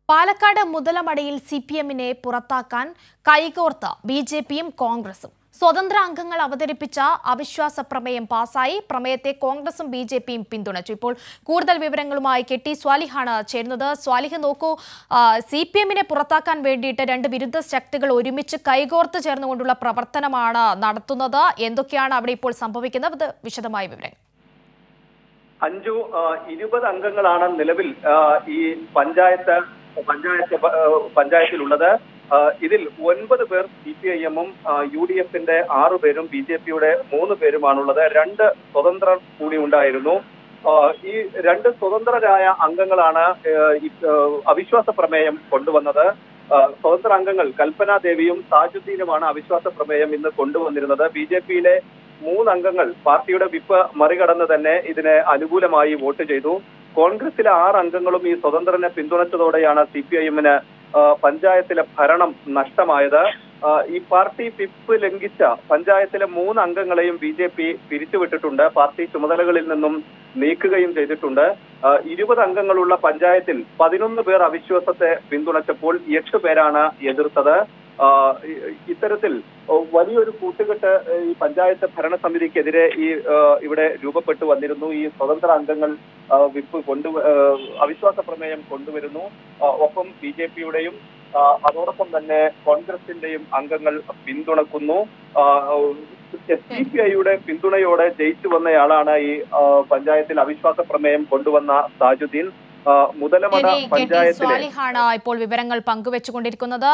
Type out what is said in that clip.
Palakkad മുതലമടയിൽ C P എമ്മിനെ പുറത്താക്കാൻ കൈകോർത്ത് ബി ജെ പിയും കോൺഗ്രസും സ്വതന്ത്ര അംഗങ്ങൾ അവതരിപ്പിച്ച അവിശ്വാസ പ്രമേയം പാസായി പ്രമേയത്തെ കോൺഗ്രസും ബി ജെ പിയും പിന്തുണച്ചു ഇപ്പോൾ കൂടുതൽ വിവരങ്ങളുമായി കെ ടി സ്വാലിഹാണ് ചേരുന്നത് സ്വാലിഹ് നോക്കൂ സി പി എമ്മിനെ പുറത്താക്കാൻ വേണ്ടിയിട്ട് രണ്ട് വിരുദ്ധ ശക്തികൾ ഒരുമിച്ച് കൈകോർത്ത് ചേർന്നുകൊണ്ടുള്ള പ്രവർത്തനമാണ് നടത്തുന്നത് എന്തൊക്കെയാണ് അവിടെ ഇപ്പോൾ സംഭവിക്കുന്നത് അത് വിശദമായ വിവരങ്ങൾ അഞ്ചു ആ, ഇരുപത് അംഗങ്ങളാണ് നിലവിൽ ആ, ഈ പഞ്ചായത്ത് പഞ്ചായത്ത് പ- ആ, പഞ്ചായത്തിലുള്ളത് ആ, ഇതിൽ ഒൻപത് പേർ സി പി ഐ എമ്മും യു ഡി എഫിന്റെ ആറു പേരും ബി ജെ പിയുടെ മൂന്ന് പേരുമാണുള്ളത് രണ്ട് സ്വതന്ത്രർ കൂടി ഉണ്ടായിരുന്നു ആ, ഈ രണ്ട് സ്വതന്ത്രരായ അംഗങ്ങളാണ് ആ, ഈ, ആ, അവിശ്വാസ പ്രമേയം കൊണ്ടുവന്നത് ആ, സ്വതന്ത്ര അംഗങ്ങൾ കൽപ്പന ദേവിയും താജുദ്ദീനുമാണ് അവിശ്വാസ പ്രമേയം ഇന്ന് കൊണ്ടുവന്നിരുന്നത് ബി ജെ പിയിലെ മൂന്ന് അംഗങ്ങൾ പാർട്ടിയുടെ വിപ്പ് മറികടന്ന് തന്നെ ഇതിന് അനുകൂലമായി വോട്ട് ചെയ്തു കോൺഗ്രസിലെ ആറ് അംഗങ്ങളും ഈ സ്വതന്ത്രനെ പിന്തുണച്ചതോടെയാണ് സി പി ഐ എമ്മിന് പഞ്ചായത്തിലെ ഭരണം നഷ്ടമായത് ആ, ഈ പാർട്ടി വിപ്പ് ലംഘിച്ച പഞ്ചായത്തിലെ മൂന്ന് അംഗങ്ങളെയും ബി ജെ പി പിരിച്ചുവിട്ടിട്ടുണ്ട് പാർട്ടി ചുമതലകളിൽ നിന്നും നീക്കുകയും ചെയ്തിട്ടുണ്ട് ആ, ഇരുപത് അംഗങ്ങളുള്ള പഞ്ചായത്തിൽ പതിനൊന്ന് പേർ അവിശ്വാസത്തെ പിന്തുണച്ചപ്പോൾ എട്ട് പേരാണ് എതിർത്തത് ആ, ഇ- ഇത്തരത്തിൽ വലിയൊരു കൂട്ടുകെട്ട് ഈ പഞ്ചായത്ത് ഭരണസമിതിക്കെതിരെ ഈ ആ, ഇവിടെ രൂപപ്പെട്ടു വന്നിരുന്നു ഈ സ്വതന്ത്ര അംഗങ്ങൾ ആ, വിപ്പ് കൊണ്ടു ആ, അവിശ്വാസ പ്രമേയം കൊണ്ടുവരുന്നു ആ, ഒപ്പം ബി ജെ പിയുടെയും അതോടൊപ്പം തന്നെ കോൺഗ്രസിന്റെയും അംഗങ്ങൾ പിന്തുണക്കുന്നു സി പി ഐയുടെ പിന്തുണയോടെ ജയിച്ചു വന്നയാളാണ് ഈ ആ, പഞ്ചായത്തിൽ അവിശ്വാസ പ്രമേയം കൊണ്ടുവന്ന താജുദ്ദീൻ ആ, മുതലമട കെ ടി പഞ്ചായത്തിലെ സ്വാലിഹാണ് ഇപ്പോൾ വിവരങ്ങൾ പങ്കുവെച്ചുകൊണ്ടിരിക്കുന്നത്